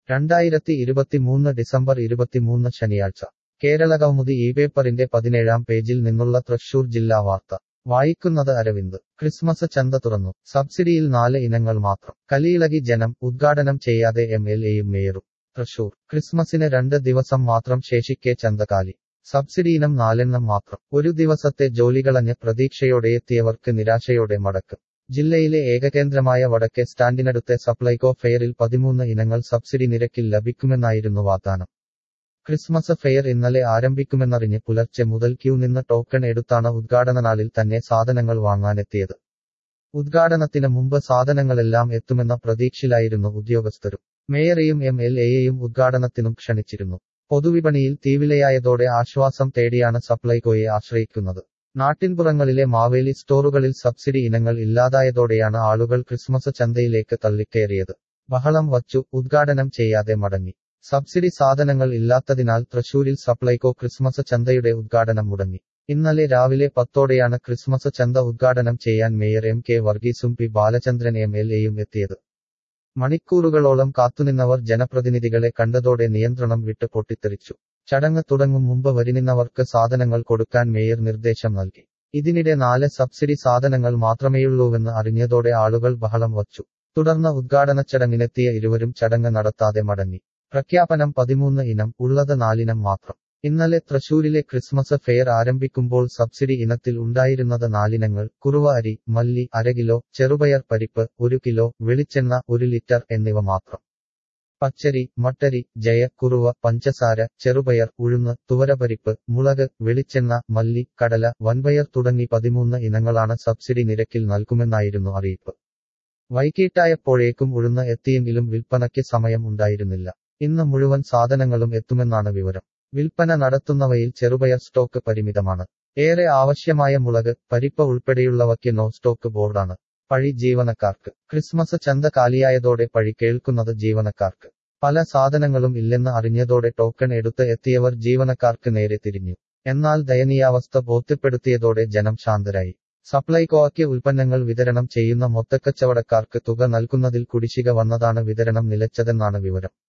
രണ്ടായിരത്തി ഇരുപത്തിമൂന്ന് ഡിസംബർ ഇരുപത്തിമൂന്ന് ശനിയാഴ്ച കേരള കൗമുദി ഈ പേപ്പറിന്റെ പതിനേഴാം പേജിൽ നിന്നുള്ള തൃശൂർ ജില്ലാ വാർത്ത വായിക്കുന്നത് അരവിന്ദ് ക്രിസ്മസ് ചന്ത തുറന്നു സബ്സിഡിയിൽ നാല് ഇനങ്ങൾ മാത്രം കലിയിളകി ജനം ഉദ്ഘാടനം ചെയ്യാതെ എം എൽ എയും മേയറും തൃശൂർ ക്രിസ്മസിന് രണ്ട് ദിവസം മാത്രം ശേഷിക്കെ ചന്തകാലി സബ്സിഡി ഇനം നാലെണ്ണം മാത്രം ഒരു ദിവസത്തെ ജോലികളഞ്ഞ് പ്രതീക്ഷയോടെ എത്തിയവർക്ക് നിരാശയോടെ മടക്ക് ജില്ലയിലെ ഏകകേന്ദ്രമായ വടക്കേ സ്റ്റാൻഡിനടുത്തെ സപ്ലൈകോ ഫെയറിൽ പതിമൂന്ന് ഇനങ്ങൾ സബ്സിഡി നിരക്കിൽ ലഭിക്കുമെന്നായിരുന്നു വാഗ്ദാനം ക്രിസ്മസ് ഫെയർ ഇന്നലെ ആരംഭിക്കുമെന്നറിഞ്ഞ് പുലർച്ചെ മുതൽ ക്യൂ നിന്ന് ടോക്കൺ എടുത്താണ് ഉദ്ഘാടന നാളിൽ തന്നെ സാധനങ്ങൾ വാങ്ങാനെത്തിയത് ഉദ്ഘാടനത്തിന് മുമ്പ് സാധനങ്ങളെല്ലാം എത്തുമെന്ന പ്രതീക്ഷയിലായിരുന്നു ഉദ്യോഗസ്ഥരും മേയറെയും എം എൽ എയെയും ഉദ്ഘാടനത്തിനും ക്ഷണിച്ചിരുന്നു പൊതുവിപണിയിൽ തീവിലയായതോടെ ആശ്വാസം തേടിയാണ് സപ്ലൈകോയെ ആശ്രയിക്കുന്നത് നാട്ടിൻപുറങ്ങളിലെ മാവേലി സ്റ്റോറുകളിൽ സബ്സിഡി ഇനങ്ങൾ ഇല്ലാതായതോടെയാണ് ആളുകൾ ക്രിസ്മസ് ചന്തയിലേക്ക് തള്ളിക്കയറിയത് ബഹളം വച്ചു ഉദ്ഘാടനം ചെയ്യാതെ മടങ്ങി സബ്സിഡി സാധനങ്ങൾ ഇല്ലാത്തതിനാൽ തൃശൂരിൽ സപ്ലൈകോ ക്രിസ്മസ് ചന്തയുടെ ഉദ്ഘാടനം മുടങ്ങി ഇന്നലെ രാവിലെ പത്തോടെയാണ് ക്രിസ്മസ് ചന്ത ഉദ്ഘാടനം ചെയ്യാൻ മേയർ എം കെ വർഗീസും പി ബാലചന്ദ്രൻ എം എൽ എയും എത്തിയത് മണിക്കൂറുകളോളം കാത്തുനിന്നവർ ജനപ്രതിനിധികളെ കണ്ടതോടെ നിയന്ത്രണം വിട്ട് പൊട്ടിത്തെറിച്ചു ചടങ്ങ് തുടങ്ങും മുമ്പ് വരിനിന്നവർക്ക് സാധനങ്ങൾ കൊടുക്കാൻ മേയർ നിർദ്ദേശം നൽകി ഇതിനിടെ നാല് സബ്സിഡി സാധനങ്ങൾ മാത്രമേയുള്ളൂവെന്ന് അറിഞ്ഞതോടെ ആളുകൾ ബഹളം വച്ചു തുടർന്ന് ഉദ്ഘാടന ചടങ്ങിനെത്തിയ ഇരുവരും ചടങ്ങ് നടത്താതെ മടങ്ങി പ്രഖ്യാപനം പതിമൂന്ന് ഇനം ഉള്ളത് നാലിനം മാത്രം ഇന്നലെ തൃശൂരിലെ ക്രിസ്മസ് ഫെയർ ആരംഭിക്കുമ്പോൾ സബ്സിഡി ഇനത്തിൽ ഉണ്ടായിരുന്നത് നാലിനങ്ങൾ കുറുവ അരി മല്ലി അരകിലോ ചെറുപയർ പരിപ്പ് ഒരു കിലോ വെളിച്ചെണ്ണ ഒരു ലിറ്റർ എന്നിവ മാത്രം പച്ചരി മട്ടരി ജയ കുറുവ പഞ്ചസാര ചെറുപയർ ഉഴുന്ന് തുവരപരിപ്പ് മുളക് വെളിച്ചെണ്ണ മല്ലി കടല വൻപയർ തുടങ്ങി പതിമൂന്ന് ഇനങ്ങളാണ് സബ്സിഡി നിരക്കിൽ നൽകുമെന്നായിരുന്നു അറിയിപ്പ് വൈകിട്ടായപ്പോഴേക്കും ഉഴുന്ന് എത്തിയെങ്കിലും വിൽപ്പനയ്ക്ക് സമയം ഉണ്ടായിരുന്നില്ല ഇന്ന് മുഴുവൻ സാധനങ്ങളും എത്തുമെന്നാണ് വിവരം വിൽപ്പന നടത്തുന്നവയിൽ ചെറുപയർ സ്റ്റോക്ക് പരിമിതമാണ് ഏറെ ആവശ്യമായ മുളക് പരിപ്പ് ഉൾപ്പെടെയുള്ളവയ്ക്ക് നോ സ്റ്റോക്ക് ബോർഡാണ് പഴി ജീവനക്കാർക്ക് ക്രിസ്മസ് ചന്ത കാലിയായതോടെ പഴി കേൾക്കുന്നത് ജീവനക്കാർക്ക് പല സാധനങ്ങളും ഇല്ലെന്ന് അറിഞ്ഞതോടെ ടോക്കൺ എടുത്ത് എത്തിയവർ ജീവനക്കാർക്ക് നേരെ തിരിഞ്ഞു എന്നാൽ ദയനീയാവസ്ഥ ബോധ്യപ്പെടുത്തിയതോടെ ജനം ശാന്തരായി സപ്ലൈകോയ്ക്ക് ഉൽപ്പന്നങ്ങൾ വിതരണം ചെയ്യുന്ന മൊത്തക്കച്ചവടക്കാർക്ക് തുക നൽകുന്നതിൽ കുടിശ്ശിക വന്നതാണ് വിതരണം നിലച്ചതെന്നാണ് വിവരം